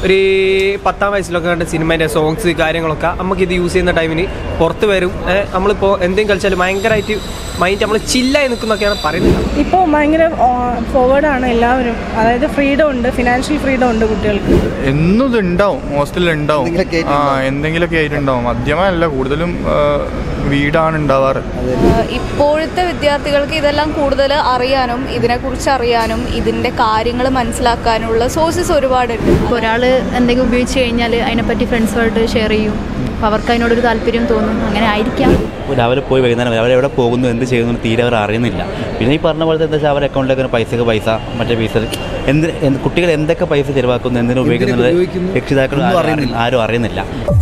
ഒരു പത്താം വയസ്സിലൊക്കെ കണ്ട സിനിമേൻ്റെ സോങ്സ് കാര്യങ്ങളൊക്കെ നമുക്ക് ഇത് യൂസ് ചെയ്യുന്ന ടൈമിന് പുറത്ത് വരും ഏ, നമ്മളിപ്പോൾ എന്തെങ്കിലും കളിച്ചാൽ ഭയങ്കരമായിട്ട് മൈൻഡ് നമ്മൾ ചില്ലായി നിൽക്കുന്നൊക്കെയാണ് പറയുന്നത് ഇപ്പോൾ ഭയങ്കര ഫോർവേഡാണ് എല്ലാവരും അതായത് ഫ്രീഡം ഉണ്ട് ഫിനാൻഷ്യൽ ഫ്രീഡം ഉണ്ട് കുട്ടികൾക്ക് എന്നും ഇത് ഉണ്ടാവും ഹോസ്റ്റലിൽ ഉണ്ടാവും എന്തെങ്കിലുമൊക്കെ ആ എന്തെങ്കിലുമൊക്കെ ആയിട്ടുണ്ടാവും മദ്യമല്ല കൂടുതലും ആ, വീടാണ് ഉണ്ടാവാറ് ആഹ് ഇപ്പോഴത്തെ വിദ്യാർത്ഥികൾക്ക് ഇതെല്ലാം കൂടുതൽ അറിയാനും ഇതിനെക്കുറിച്ച് അറിയാനും ഇതിൻ്റെ കാര്യങ്ങൾ മനസ്സിലാക്കാനുള്ള സോഴ്സസ് ഒരുപാടുണ്ട് ഇപ്പോൾ ഒരാൾ എന്തെങ്കിലും ഉപയോഗിച്ച് കഴിഞ്ഞാൽ അതിനെപ്പറ്റി ഫ്രണ്ട്സുമായിട്ട് ഷെയർ ചെയ്യും അപ്പോൾ അവർക്ക് അതിനോടൊരു താല്പര്യം തോന്നും അങ്ങനെ ആയിരിക്കാം രാവിലെ പോയി വൈകുന്നേരം വരെ അവരെവിടെ പോകുന്നു എന്ത് ചെയ്യുന്നു എന്ന് തീരെ അവർ അറിയുന്നില്ല പിന്നെ ഈ പറഞ്ഞ പോലത്തെ എന്താ വെച്ചാൽ അവരുടെ അക്കൗണ്ടിലേക്ക് പൈസക്ക് പൈസ മറ്റേ പൈസ എന്ത് എന്ത് കുട്ടികൾ എന്തൊക്കെ പൈസ ചിലവാക്കുന്നു എന്തിനു ഉപയോഗിക്കുന്നത് ഉപയോഗിക്കുന്നു രക്ഷിതാക്കൾ ഒന്നും ആരും അറിയുന്നില്ല. ആരും അറിയുന്നില്ല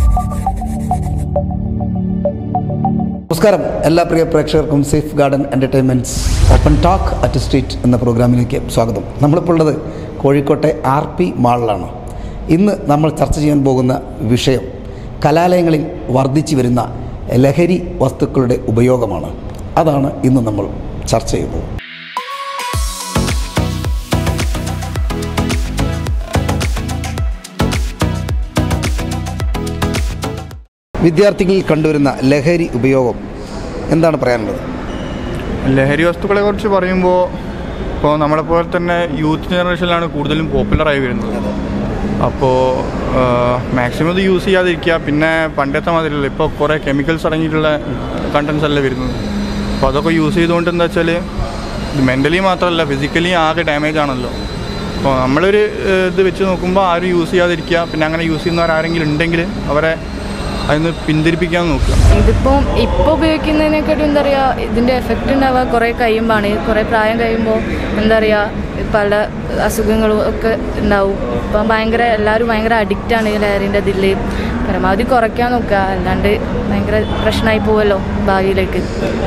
നമസ്കാരം എല്ലാ പ്രിയ പ്രേക്ഷകർക്കും safe garden entertainments open talk at street എന്ന പ്രോഗ്രാമിലേക്ക് സ്വാഗതം നമ്മളിപ്പോൾ ഉള്ളത് കോഴിക്കോട്ടെ ആർ പി മാളിലാണ് ഇന്ന് നമ്മൾ ചർച്ച ചെയ്യാൻ പോകുന്ന വിഷയം കലാലയങ്ങളിൽ വർദ്ധിച്ചു വരുന്ന ലഹരി വസ്തുക്കളുടെ ഉപയോഗമാണ് അതാണ് ഇന്ന് നമ്മൾ ചർച്ച ചെയ്യുന്നത് വിദ്യാർത്ഥികളിൽ കണ്ടുവരുന്ന ലഹരി ഉപയോഗം എന്താണ് പറയാനുള്ളത് ലഹരി വസ്തുക്കളെ കുറിച്ച് പറയുമ്പോൾ ഇപ്പോൾ നമ്മളെപ്പോലെ തന്നെ യൂത്ത് ജനറേഷനിലാണ് കൂടുതലും പോപ്പുലറായി വരുന്നത് അപ്പോൾ മാക്സിമം ഇത് യൂസ് ചെയ്യാതിരിക്കുക പിന്നെ പണ്ടത്തെ മാതിരിയല്ല ഇപ്പോൾ കുറേ കെമിക്കൽസ് അടങ്ങിയിട്ടുള്ള കണ്ടൻസ് അല്ലേ വരുന്നത് അപ്പോൾ അതൊക്കെ യൂസ് ചെയ്തുകൊണ്ട് എന്താ വെച്ചാൽ ഇത് മെൻ്റലി മാത്രമല്ല ഫിസിക്കലി ആകെ ഡാമേജ് ആണല്ലോ അപ്പോൾ നമ്മളൊരു ഏഹ്, ഇത് വെച്ച് നോക്കുമ്പോൾ ആരും യൂസ് ചെയ്യാതിരിക്കുക പിന്നെ അങ്ങനെ യൂസ് ചെയ്യുന്നവരാരെങ്കിലും ഉണ്ടെങ്കിൽ അവരെ അതിന് പിന്തിരിപ്പിക്കാൻ നോക്കുക ഇതിപ്പോൾ ഇപ്പോൾ ഉപയോഗിക്കുന്നതിനെക്കാട്ടും എന്താ പറയുക ഇതിൻ്റെ എഫക്റ്റ് ഉണ്ടാവുക കുറേ കഴിയുമ്പോഴാണ് കുറേ പ്രായം കഴിയുമ്പോൾ എന്താ പറയുക പല അസുഖങ്ങളും ഒക്കെ ഉണ്ടാവും ഇപ്പം ഭയങ്കര എല്ലാവരും ഭയങ്കര അഡിക്റ്റാണ് ഈ ലഹരിൻ്റെ ഇതിൽ പരമാവധി കുറയ്ക്കാൻ നോക്കുക അല്ലാണ്ട് ഭയങ്കര പ്രശ്നമായി പോവല്ലോ ഭാവിയിലേക്ക്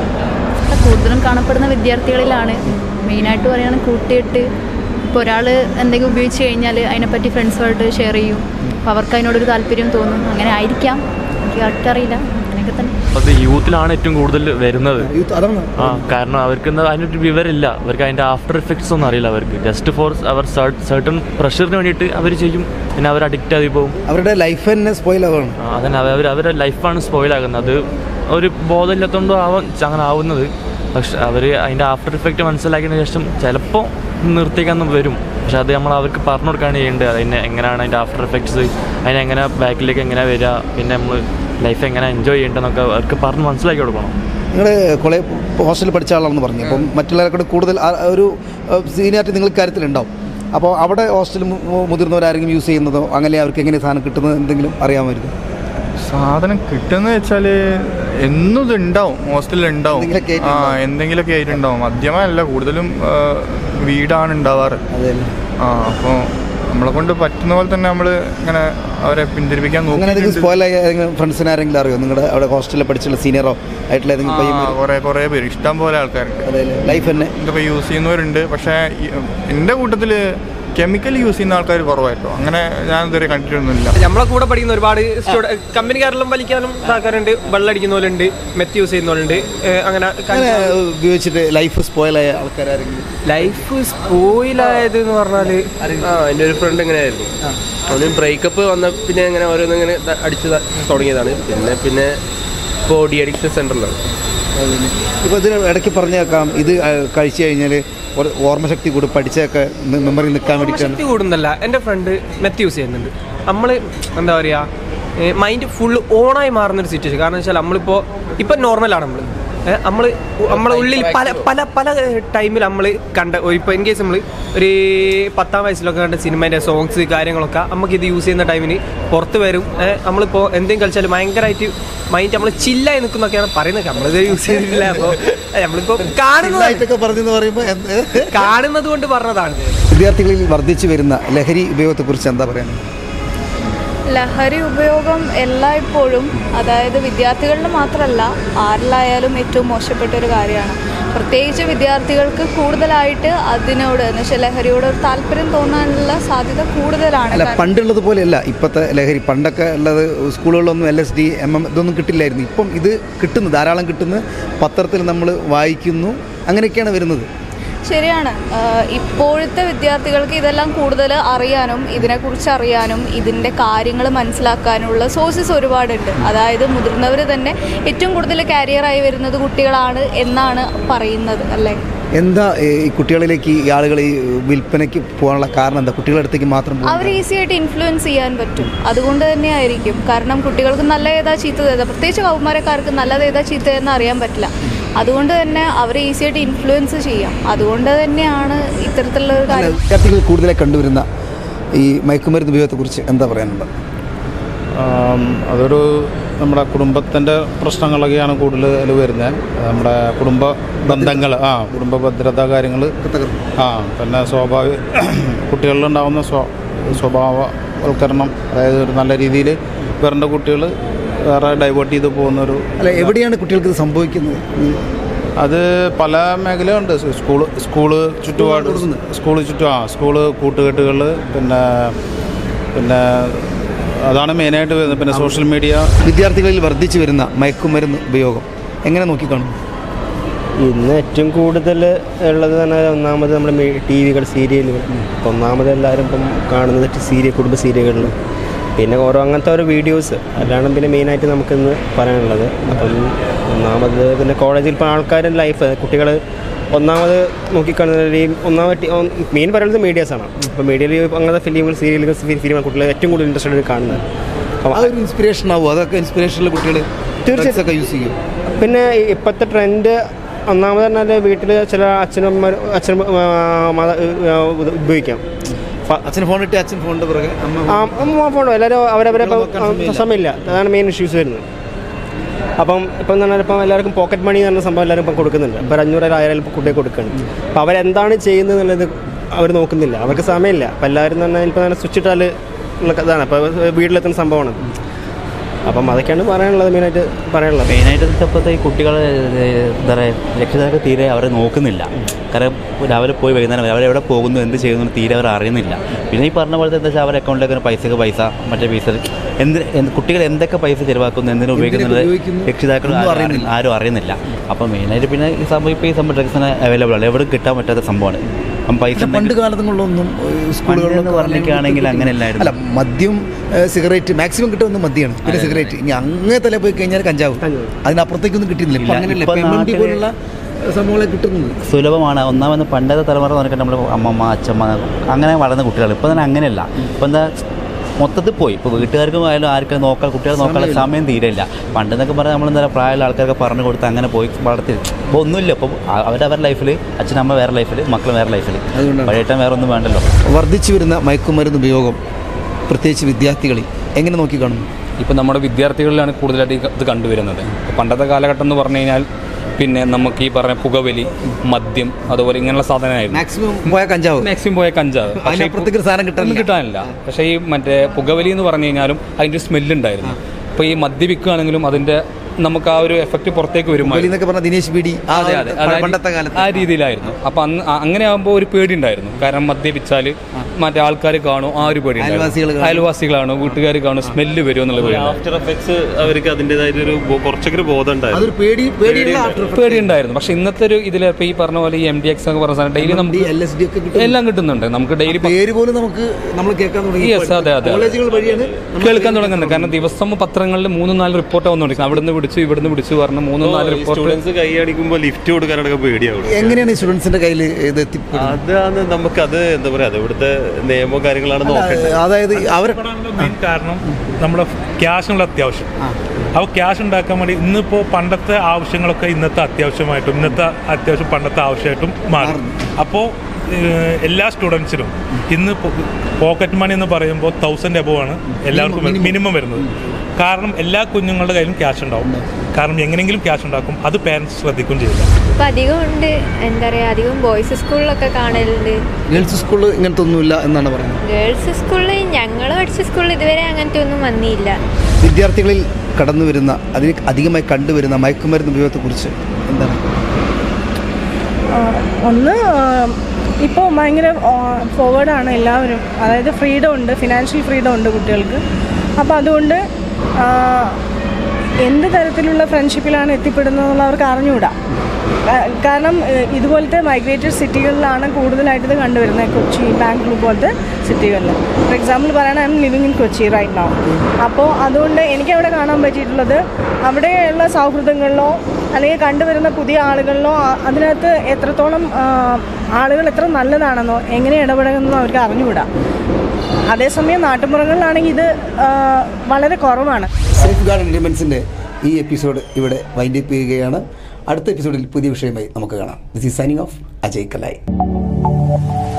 കൂടുതലും കാണപ്പെടുന്ന വിദ്യാർത്ഥികളിലാണ് മെയിനായിട്ട് പറയുകയാണെങ്കിൽ കൂട്ടിയിട്ട് ഇപ്പോൾ ഒരാൾ എന്തെങ്കിലും ഉപയോഗിച്ച് കഴിഞ്ഞാൽ അതിനെപ്പറ്റി ഫ്രണ്ട്സുമായിട്ട് ഷെയർ ചെയ്യും അപ്പോൾ അവർക്ക് അതിനോടൊരു താല്പര്യം തോന്നും അങ്ങനെ ആയിരിക്കാം എനിക്ക് കറക്റ്റ് അറിയില്ല അങ്ങനെയൊക്കെ തന്നെ അത് യൂത്തിലാണ് ഏറ്റവും കൂടുതൽ വരുന്നത് യൂത്ത് അതാണ് ആ കാരണം അവർക്ക് എന്താ അതിനൊരു വിവരമില്ല അവർക്ക് അതിൻ്റെ ആഫ്റ്റർ എഫക്ട്സ് ഒന്നും അറിയില്ല അവർക്ക് ജസ്റ്റ് ഫോർ അവർ സർട്ടൺ പ്രഷറിന് വേണ്ടിയിട്ട് അവർ ചെയ്യും പിന്നെ അവർ അഡിക്റ്റ് ആയി പോകും അവരുടെ ലൈഫ് തന്നെ സ്പോയിൽ ആവുകയാണ് ആ, അതന്നെ അവർ അവരുടെ ലൈഫാണ് സ്പോയിൽ ആകുന്നത് അത് ഒരു ബോധമില്ലാത്തതുകൊണ്ട് ആവാൻ അങ്ങനെ ആവുന്നത് പക്ഷെ അവർ അതിൻ്റെ ആഫ്റ്റർ എഫക്റ്റ് മനസ്സിലാക്കിയതിന് ശേഷം ചിലപ്പോൾ നിർത്തിക്കാന്ന് വരും പക്ഷെ അത് നമ്മൾ അവർക്ക് പറഞ്ഞു കൊടുക്കുകയാണ് ചെയ്യേണ്ടത് അതിനെ എങ്ങനെയാണ് അതിൻ്റെ ആഫ്റ്റർ എഫക്ട്സ് അതിനെങ്ങനെ ബാക്കിലേക്ക് എങ്ങനെ വരിക പിന്നെ നമ്മൾ ലൈഫ് എങ്ങനെ എൻജോയ് ചെയ്യേണ്ടതെന്നൊക്കെ അവർക്ക് പറഞ്ഞ് മനസ്സിലാക്കി കൊടുക്കണം നിങ്ങൾ കോളേജ് ഹോസ്റ്റലിൽ പഠിച്ച ആളാണെന്ന് പറഞ്ഞു അപ്പം മറ്റുള്ളവരെക്കൂടെ കൂടുതൽ ആ- ഒരു സീനിയാരിറ്റി നിങ്ങൾ കാര്യത്തിലുണ്ടാവും അപ്പോൾ അവിടെ ഹോസ്റ്റലിൽ മുതിർന്നവരാരെങ്കിലും യൂസ് ചെയ്യുന്നതോ അങ്ങനെ അവർക്ക് എങ്ങനെ സാധനം കിട്ടുന്നത് എന്തെങ്കിലും അറിയാമായിരുന്നു സാധനം കിട്ടുന്ന വെച്ചാൽ എന്നും ഇത് ഉണ്ടാവും ഹോസ്റ്റലിൽ ഉണ്ടാവും എന്തെങ്കിലുമൊക്കെ ആ ആയിട്ടുണ്ടാവും. എന്തെങ്കിലുമൊക്കെ ആയിട്ടുണ്ടാവും മദ്യമല്ല കൂടുതലും ആ, വീടാണ് ഉണ്ടാവാറ് അതെ ആ അപ്പോൾ നമ്മളെ കൊണ്ട് പറ്റുന്ന പോലെ തന്നെ നമ്മൾ ഇങ്ങനെ അവരെ പിന്തിരിപ്പിക്കാൻ അങ്ങനെ ഏതെങ്കിലും നോക്കുന്നുണ്ട്. സ്പോയിൽ ആയ ഏതെങ്കിലും ഫ്രണ്ട്സിനെ ആരെങ്കിലും അറിയോ നിങ്ങളുടെ അവിടെ ഹോസ്റ്റലിൽ പഠിച്ചുള്ള സീനിയറോ ആയിട്ടുള്ള ഏതെങ്കിലും ആ, പയ്യന്മാർ കുറേ കുറേ പേര് ഇഷ്ടം പോലെ ആൾക്കാരുണ്ട് അതെ ലൈഫ് തന്നെ ഇതൊക്കെ യൂസ് ചെയ്യുന്നവരുണ്ട് പക്ഷേ ഈ- എൻ്റെ കൂട്ടത്തിൽ കെമിക്കൽ യൂസ് ചെയ്യുന്ന ആൾക്കാർ കുറവായിട്ടോ അങ്ങനെ ഞാൻ ഇതുവരെ കണ്ടിട്ടൊന്നുമില്ല നമ്മളെ കൂടെ പഠിക്കുന്ന ഒരുപാട് സ്റ്റുഡ കമ്പനിക്കാരെല്ലാം വലിക്കാനും ആൾക്കാരുണ്ട് വെള്ളമടിക്കുന്നവരുണ്ട് മെത്ത് യൂസ് ചെയ്യുന്നവരുണ്ട് ഏ, അങ്ങനെ അങ്ങനെ ഉപയോഗിച്ചിട്ട് ലൈഫ് സ്പോയിലായ ആൾക്കാരെങ്കിലും ലൈഫ് സ്പോയിലായത് എന്ന് പറഞ്ഞാല് ആ എൻ്റെ ഒരു ഫ്രണ്ട് ഇങ്ങനെയായിരുന്നു അവന് ബ്രേക്കപ്പ് വന്ന പിന്നെ ഇങ്ങനെ ഓരോന്ന് ഇങ്ങനെ ത- അടിച്ച് ത- തുടങ്ങിയതാണ് പിന്നെ പിന്നെ ഇപ്പോൾ ഡി അഡിക്ഷൻ സെൻ്ററിലാണ് ഇപ്പോൾ ഇതിന് ഇടയ്ക്ക് പറഞ്ഞേക്കാം ഇത് ആ, കഴിച്ചു കഴിഞ്ഞാൽ ഓർമ്മശക്തി കൂടി പഠിച്ചൊക്കെ മെമ്മറി നിൽക്കാൻ വേണ്ടിയിട്ടാണ് ശക്തി കൂടുന്നല്ല എൻ്റെ ഫ്രണ്ട് മെത്ത് യൂസ് ചെയ്യുന്നുണ്ട് നമ്മൾ എന്താ പറയുക മൈൻഡ് ഫുള്ള് ഓണായി മാറുന്നൊരു സിറ്റുവേഷൻ കാരണം വെച്ചാൽ നമ്മളിപ്പോൾ ഇപ്പം നോർമലാണ് നമ്മൾ നമ്മൾ നമ്മളെ ഉള്ളിൽ പല പല പല ടൈമിൽ നമ്മൾ കണ്ട ഇപ്പോൾ ഇൻ കേസ് നമ്മൾ ഒരു പത്താം വയസ്സിലൊക്കെ കണ്ട സിനിമേൻ്റെ സോങ്സ് കാര്യങ്ങളൊക്കെ നമുക്ക് ഇത് യൂസ് ചെയ്യുന്ന ടൈമിന് പുറത്ത് വരും ഏ, നമ്മളിപ്പോൾ എന്തെങ്കിലും കളിച്ചാൽ ഭയങ്കരമായിട്ട് മൈൻഡ് നമ്മൾ ചില്ലായി നിൽക്കുന്നൊക്കെയാണ് പറയുന്നത് നമ്മളിത് യൂസ് ചെയ്തിട്ടില്ല അപ്പോൾ നമ്മളിപ്പോൾ കാണുന്നത് ഇതായിട്ടൊക്കെ പറഞ്ഞെന്ന് പറയുമ്പോൾ എന്ത്? കാണുന്നത് കൊണ്ട് പറഞ്ഞതാണ് വിദ്യാർത്ഥികളിൽ വർദ്ധിച്ചു വരുന്ന ലഹരി ഉപയോഗത്തെക്കുറിച്ച് എന്താ പറയുന്നത് ലഹരി ഉപയോഗം എല്ലായ്പ്പോഴും അതായത് വിദ്യാർത്ഥികളിൽ മാത്രമല്ല ആരിലായാലും ഏറ്റവും മോശപ്പെട്ട ഒരു കാര്യമാണ് പ്രത്യേകിച്ച് വിദ്യാർത്ഥികൾക്ക് കൂടുതലായിട്ട് അതിനോട് എന്ന് വെച്ചാൽ ലഹരിയോട് ഒരു താല്പര്യം തോന്നാനുള്ള സാധ്യത കൂടുതലാണ് അല്ല കാരണം- പണ്ടുള്ളത് പോലെയല്ല ഇപ്പോഴത്തെ ലഹരി പണ്ടൊക്കെ ഉള്ളത് സ്കൂളുകളിലൊന്നും L S D M M ഇതൊന്നും കിട്ടില്ലായിരുന്നു ഇപ്പം ഇത് കിട്ടുന്നു ധാരാളം കിട്ടുന്നു പത്രത്തിൽ നമ്മൾ വായിക്കുന്നു അങ്ങനെയൊക്കെയാണ് വരുന്നത് ശരിയാണ് ആഹ് ഇപ്പോഴത്തെ വിദ്യാർത്ഥികൾക്ക് ഇതെല്ലാം കൂടുതൽ അറിയാനും ഇതിനെക്കുറിച്ച് അറിയാനും ഇതിൻ്റെ കാര്യങ്ങൾ മനസ്സിലാക്കാനുള്ള സോഴ്സസ് ഒരുപാടുണ്ട് അതായത് മുതിർന്നവർ തന്നെ ഏറ്റവും കൂടുതൽ കാരിയറായി വരുന്നത് കുട്ടികളാണ് എന്നാണ് പറയുന്നത് അല്ലേ എന്താ ഈ കുട്ടികളിലേക്ക് ഈ ആളുകൾ ഈ വിൽപ്പനയ്ക്ക് പോകാനുള്ള കാരണം എന്താ കുട്ടികളുടെ അടുത്തേക്ക് മാത്രം പോകുന്നത്? അവർ ഈസി ആയിട്ട് ഇൻഫ്ലുവൻസ് ചെയ്യാൻ പറ്റും അതുകൊണ്ട് തന്നെ ആയിരിക്കും കാരണം കുട്ടികൾക്ക് നല്ല ഏതാ ചീത്ത ഏതാ പ്രത്യേകിച്ച് കൗമാരക്കാർക്ക് നല്ലത് ഏതാ ചീത്ത എന്ന് അറിയാൻ പറ്റില്ല അതുകൊണ്ട് തന്നെ അവരെ ഈസി ആയിട്ട് ഇൻഫ്ലുവൻസ് ചെയ്യാം അതുകൊണ്ട് തന്നെയാണ് ഇത്തരത്തിലുള്ള ഒരു അല്ല, കാര്യം വിദ്യാർത്ഥികൾ കൂടുതലായി കണ്ടുവരുന്ന ഈ മയക്കുമരുന്ന് ഉപയോഗത്തെക്കുറിച്ച് എന്താ പറയാനുള്ളത് ആം, അതൊരു നമ്മുടെ കുടുംബത്തിൻ്റെ പ്രശ്നങ്ങളൊക്കെയാണ് കൂടുതൽ അതിൽ വരുന്നത് നമ്മുടെ കുടുംബ ബന്ധങ്ങൾ ആ കുടുംബ ഭദ്രത കാര്യങ്ങൾ ആ പിന്നെ സ്വാഭാവിക കുട്ടികളിലുണ്ടാകുന്ന സ്വ സ്വഭാവവൽക്കരണം അതായത് ഒരു നല്ല രീതിയിൽ വരേണ്ട കുട്ടികൾ വേറെ ഡൈവേർട്ട് ചെയ്ത് പോകുന്നൊരു അല്ല എവിടെയാണ് കുട്ടികൾക്ക് ഇത് സംഭവിക്കുന്നത് ഈ അത് പല മേഖലയുണ്ട് സ്കൂള് സ്കൂള് ചുറ്റുപാട് സ്കൂള് ചുറ്റും ആ സ്കൂള് കൂട്ടുകെട്ടുകൾ പിന്നെ പിന്നെ അതാണ് മെയിനായിട്ട് വരുന്നത് പിന്നെ സോഷ്യൽ മീഡിയ വിദ്യാർത്ഥികളിൽ വർദ്ധിച്ചു വരുന്ന മയക്കുമരുന്ന് ഉപയോഗം എങ്ങനെ നോക്കിക്കാണും ഇന്ന് ഏറ്റവും കൂടുതൽ ഉള്ളത് തന്നെ ഒന്നാമത് നമ്മുടെ ടി വികൾ സീരിയലുകൾ ഇപ്പം ഒന്നാമത് എല്ലാവരും ഇപ്പം കാണുന്നത് സീരിയൽ കുടുംബ സീരിയലുകളിൽ പിന്നെ ഓരോ അങ്ങനത്തെ ഓരോ വീഡിയോസ് അതാണ് പിന്നെ മെയിനായിട്ട് നമുക്കിന്ന് പറയാനുള്ളത് അപ്പം ഒന്നാമത് പിന്നെ കോളേജിൽ ഇപ്പോൾ ആൾക്കാരുടെ ലൈഫ് കുട്ടികൾ ഒന്നാമത് നോക്കിക്കാണുന്നത് ഈ ഒന്നാമത് മെയിൻ പറയുന്നത് മീഡിയാസാണ് ഇപ്പോൾ മീഡിയയിൽ അങ്ങനത്തെ ഫിലിമുകൾ സീരിയലുകൾ ഫിലിമുകൾ കുട്ടികൾ ഏറ്റവും കൂടുതൽ ഇൻട്രസ്റ്റഡ് കാണുന്നത് അപ്പം അതൊരു ഇൻസ്പിറേഷൻ ആവും അതൊക്കെ ഇൻസ്പിറേഷനുള്ള കുട്ടികൾ തീർച്ചയായിട്ടും. ഒക്കെ യൂസ് ചെയ്യും പിന്നെ ഇപ്പോഴത്തെ ട്രെൻഡ് ഒന്നാമത് പറഞ്ഞാൽ വീട്ടിൽ ചില അച്ഛനമ്മമാർ അച്ഛൻ മാതാ ഉപയോഗിക്കാം ഫ- അച്ഛൻ ഫോൺ ഇട്ട് അച്ഛൻ ഫോണിന്റെ പുറകെ അമ്മ ആ, അമ്മ ഫോണോ എല്ലാവരും അവരവരെ ഇപ്പം നോക്കാൻ സമയമില്ല. സമയമില്ല അതാണ് മെയിൻ ഇഷ്യൂസ് വരുന്നത് അപ്പം ഇപ്പം എന്ന് പറഞ്ഞാൽ ഇപ്പം എല്ലാവർക്കും പോക്കറ്റ് മണി എന്ന് പറഞ്ഞ സംഭവം എല്ലാവരും ഇപ്പം കൊടുക്കുന്നുണ്ട് ഇപ്പം ഒരു അഞ്ഞൂറ് ആയിരം ഇപ്പം കുട്ടിയെ കൊടുക്കുന്നുണ്ട് അപ്പോൾ അവരെന്താണ് ചെയ്യുന്നത് എന്നുള്ളത് അവർ നോക്കുന്നില്ല അവർക്ക് സമയമില്ല അപ്പം എല്ലാവരും എന്ന് പറഞ്ഞാൽ ഇപ്പം സ്വിച്ച് ഇട്ടാൽ ഉള്ള ഇതാണ് അപ്പോൾ വീട്ടിലെത്തുന്ന സംഭവമാണ് അപ്പം അതൊക്കെയാണ് പറയാനുള്ളത് മെയിനായിട്ട് പറയാനുള്ളത് മെയിനായിട്ട് ഇപ്പോഴത്തെ ഈ കുട്ടികൾ എന്താ പറയുക രക്ഷിതാക്കൾ തീരെ അവരെ നോക്കുന്നില്ല കാരണം രാവിലെ പോയി വൈകുന്നേരം വരെ അവരെവിടെ പോകുന്നു എന്ത് ചെയ്യുന്നു എന്ന് തീരെ അവർ അറിയുന്നില്ല പിന്നെ ഈ പറഞ്ഞ പോലത്തെ എന്താ വെച്ചാൽ അവരുടെ അക്കൗണ്ടിലേക്ക് പൈസക്ക് പൈസ മറ്റേ പൈസ എന്ത് എന്ത് കുട്ടികൾ എന്തൊക്കെ പൈസ ചിലവാക്കുന്നു എന്തിനു ഉപയോഗിക്കുന്നത് ഉപയോഗിക്കുന്നു രക്ഷിതാക്കൾ ഒന്നും ആരും അറിയുന്നില്ല. ആരും അറിയുന്നില്ല അപ്പം മെയിനായിട്ട് പിന്നെ ഈ സംഭവം ഇപ്പോൾ ഈ സംഭവം ഡ്രഗ്സിന് അവൈലബിൾ ആണ് എവിടെ കിട്ടാൻ പറ്റാത്ത സംഭവമാണ് അപ്പം പൈസ പക്ഷെ പണ്ട് കാലങ്ങളിലൊന്നും സ്കൂളുകളിലൊക്കെ പറഞ്ഞിരിക്കുകയാണെങ്കിൽ അങ്ങനെയല്ലായിരുന്നു അല്ല മദ്യം ഏഹ്, സിഗരറ്റ് മാക്സിമം കിട്ടുന്ന മദ്യമാണ് പിന്നെ സിഗരറ്റ് ഇനി അങ്ങേ തല പോയി കഴിഞ്ഞാൽ കഞ്ചാവ് അതിനപ്പുറത്തേക്കൊന്നും കിട്ടുന്നില്ല ഇപ്പൊ ഇല്ല, അങ്ങനെയല്ല ഇപ്പൊ ഇപ്പൊ MMD നാട്ടില് പോലുള്ള സംഭവങ്ങളെ കിട്ടുന്നത് സുലഭമാണ് ഒന്നാമത് പണ്ടത്തെ തലമുറ എന്ന് പറഞ്ഞാൽ നമ്മൾ അമ്മമ്മ അച്ഛമ്മ അങ്ങനെ വളർന്ന കുട്ടികൾ ഇപ്പോൾ തന്നെ അങ്ങനെയല്ല ഇപ്പോൾ എന്താ മൊത്തത്തിൽ പോയി ഇപ്പോൾ വീട്ടുകാർക്കും ആയാലും ആർക്കും നോക്കാൻ കുട്ടികളെ നോക്കാനുള്ള സമയം തീരെയില്ല പണ്ടെന്നൊക്കെ പറഞ്ഞാൽ നമ്മൾ എന്താ പ്രായമുള്ള ആൾക്കാർക്ക് പറഞ്ഞു കൊടുത്ത് അങ്ങനെ പോയി വളർത്തി ഇപ്പോൾ ഒന്നുമില്ല ഇപ്പോൾ അവരവരുടെ ലൈഫിൽ അച്ഛനമ്മ വേറെ ലൈഫിൽ മക്കൾ വേറെ ലൈഫിൽ അതുകൊണ്ടാണ്. പഴയട്ടം വേറെ ഒന്നും വേണ്ടല്ലോ വർദ്ധിച്ചു വരുന്ന മയക്കുമരുന്ന് ഉപയോഗം പ്രത്യേകിച്ച് വിദ്യാർത്ഥികളിൽ എങ്ങനെ നോക്കി കാണുന്നു ഇപ്പം നമ്മുടെ വിദ്യാർത്ഥികളിലാണ് കൂടുതലായിട്ട് ഈ ഇത് കണ്ടുവരുന്നത് പണ്ടത്തെ കാലഘട്ടം എന്ന് പറഞ്ഞു കഴിഞ്ഞാൽ പിന്നെ നമുക്ക് ഈ പറഞ്ഞ പുകവലി മദ്യം അതുപോലെ ഇങ്ങനെയുള്ള സാധനമായിരുന്നു മാക്സിമം പോയ കഞ്ചാവ് മാക്സിമം പോയ കഞ്ചാവ് പക്ഷേ ഇപ്പോൾ അതിനപ്പുറത്തേക്ക് ഒരു സാധനം കിട്ടാനില്ല. ഒന്നും കിട്ടാനില്ല പക്ഷേ ഈ മറ്റേ പുകവലി എന്ന് പറഞ്ഞു കഴിഞ്ഞാലും അതിൻ്റെ സ്മെല്ലുണ്ടായിരുന്നു ഇപ്പോൾ ഈ മദ്യപിക്കുകയാണെങ്കിലും അതിൻ്റെ നമുക്ക് ആ ഒരു എഫക്റ്റ് പുറത്തേക്ക് വെളി വരുമായിരുന്നു എന്നൊക്കെ പറഞ്ഞ ദിനേശ് ബീഡി ആ അതെ അതെ പ- അതായത് പണ്ടത്തെ കാലത്ത് ആ രീതിയിലായിരുന്നു അപ്പൊ അന്ന് അ- അങ്ങനെ ആകുമ്പോൾ ഒരു പേടി ഉണ്ടായിരുന്നു കാരണം മദ്യപിച്ചാൽ മറ്റേ ആൾക്കാർ കാണും ആ ഒരു പേടി അയൽവാസികൾ കാണും. അയൽവാസികളാണോ വീട്ടുകാർ കാണും സ്മെല്ല് വരുമോ എന്നുള്ള പേടി ആഫ്റ്റർ എഫക്ട്സ് അവർക്ക് അതിൻ്റെതായിട്ടൊരു ബോ- കുറച്ചൊക്കെ ഒരു ബോധം ഉണ്ടായിരുന്നു അതൊരു പേടി പേടിയുള്ള after പേടി ഉണ്ടായിരുന്നു പക്ഷെ ഇന്നത്തെ ഒരു ഇതിൽ ഇപ്പൊ ഈ പറഞ്ഞ പോലെ ഈ എം ഡി എക്സ് ഒക്കെ പറഞ്ഞ സാധനം ഡെയിലി നമുക്ക് എൽ എസ് ഡി ഒക്കെ കിട്ടും എല്ലാം കിട്ടുന്നുണ്ട് നമുക്ക് ഡെയിലി പേര് പോലും നമുക്ക് നമ്മൾ കേൾക്കാൻ തുടങ്ങി യെസ് അതെ അതെ കോളേജുകൾ വഴിയാണ് നമ്മൾ കേൾക്കാൻ തുടങ്ങുന്നത് കാരണം ദിവസം പത്രങ്ങളിൽ മൂന്നും നാല് റിപ്പോർട്ട് വന്നുകൊണ്ടിരിക്കുന്നത് അവിടുന്ന് പിടിച്ചു ഇവിടുന്ന് പിടിച്ചു പറഞ്ഞ് മൂന്നും നാല് റിപ്പോർട്ട് സ്റ്റുഡൻസ് കൈയടിക്കുമ്പോൾ ലിഫ്റ്റ് കൊടുക്കാനൊക്കെ പേടിയാവും എങ്ങനെയാണ് ഈ സ്റ്റുഡൻസിന്റെ കയ്യിൽ ഇത് എത്തിപ്പെടുന്നത് അതാണ് നമുക്ക് അത് എന്താ പറയാ അത് ഇവിടുത്തെ നിയമ കാര്യങ്ങളാണ് നോക്കേണ്ടത് അതായത് അവരെ മെയിൻ കാരണം നമ്മുടെ ക്യാഷിനുള്ള അത്യാവശ്യം അപ്പോൾ ക്യാഷ് ഉണ്ടാക്കാൻ വേണ്ടി ഇന്നിപ്പോൾ പണ്ടത്തെ ആവശ്യങ്ങളൊക്കെ ഇന്നത്തെ അത്യാവശ്യമായിട്ടും ഇന്നത്തെ അത്യാവശ്യം പണ്ടത്തെ ആവശ്യമായിട്ടും മാറും അപ്പോൾ എല്ലാ സ്റ്റുഡൻസിനും ഇന്ന് പോക്കറ്റ് മണി എന്ന് പറയുമ്പോൾ തൗസൻഡ് എബോ ആണ് എല്ലാവർക്കും മിനിമം വരുന്നത് കാരണം എല്ലാ കുഞ്ഞുങ്ങളുടെ കയ്യിലും ക്യാഷ് ഉണ്ടാവും കാരണം എങ്ങനെയെങ്കിലും ക്യാഷ് ഉണ്ടാക്കും അത് പേരൻസ് ശ്രദ്ധിക്കും ചെയ്യില്ല ഇപ്പം അധികം ഉണ്ട് എന്താ പറയുക അധികം ബോയ്സ് സ്കൂളിലൊക്കെ കാണലുണ്ട് ഗേൾസ് സ്കൂളിൽ ഇങ്ങനത്തെ ഒന്നുമില്ല എന്നാണ് പറയുന്നത് ഗേൾസ് സ്കൂളിൽ ഞങ്ങൾ പഠിച്ച സ്കൂളിൽ ഇതുവരെ അങ്ങനത്തെ ഒന്നും വന്നില്ല വിദ്യാർത്ഥികളിൽ കടന്നു വരുന്ന അതിന് അധികമായി കണ്ടുവരുന്ന മയക്കുമരുന്ന് ഉപയോഗത്തെക്കുറിച്ച് എന്താണ് ആ, ഒന്ന് ഇപ്പോൾ ഭയങ്കര ഫോർവേഡാണ് എല്ലാവരും അതായത് ഫ്രീഡം ഉണ്ട് ഫിനാൻഷ്യൽ ഫ്രീഡം ഉണ്ട് കുട്ടികൾക്ക് അപ്പോൾ അതുകൊണ്ട് ആ, എന്ത് തരത്തിലുള്ള ഫ്രണ്ട്ഷിപ്പിലാണ് എത്തിപ്പെടുന്നത് അവർക്ക് അറിഞ്ഞുകൂടാ കാ- കാരണം ഏഹ്, ഇതുപോലത്തെ മൈഗ്രേറ്റഡ് സിറ്റികളിലാണ് കൂടുതലായിട്ട് ഇത് കണ്ടുവരുന്നത് കൊച്ചി ബാംഗ്ലൂർ പോലത്തെ സിറ്റികളിൽ ഫോർ എക്സാമ്പിൾ പറയുകയാണെങ്കിൽ I am living in Kochi right now അപ്പോൾ അതുകൊണ്ട് എനിക്ക് അവിടെ കാണാൻ പറ്റിയിട്ടുള്ളത് അവിടെയുള്ള സൗഹൃദങ്ങളിലോ അല്ലെങ്കിൽ കണ്ടുവരുന്ന പുതിയ ആളുകളിലോ ആ- അതിനകത്ത് എത്രത്തോളം ആ, ആളുകൾ എത്ര നല്ലതാണെന്നോ എങ്ങനെ ഇടപെടണമെന്നോ അവർക്ക് അറിഞ്ഞുകൂടാ അതേസമയം നാട്ടുമ്പുറങ്ങളിലാണെങ്കിൽ ഇത് ആ, വളരെ കുറവാണ് സേഫ് ഗാർഡ് എൻ്റർടൈൻമെൻറ്റ്സിൻ്റെ ഈ എപ്പിസോഡ് ഇവിടെ വൈൻഡ് അപ്പ് ചെയ്യുകയാണ് അടുത്ത എപ്പിസോഡിൽ പുതിയ വിഷയമായി നമുക്ക് കാണാം this is signing off Ajay കലായി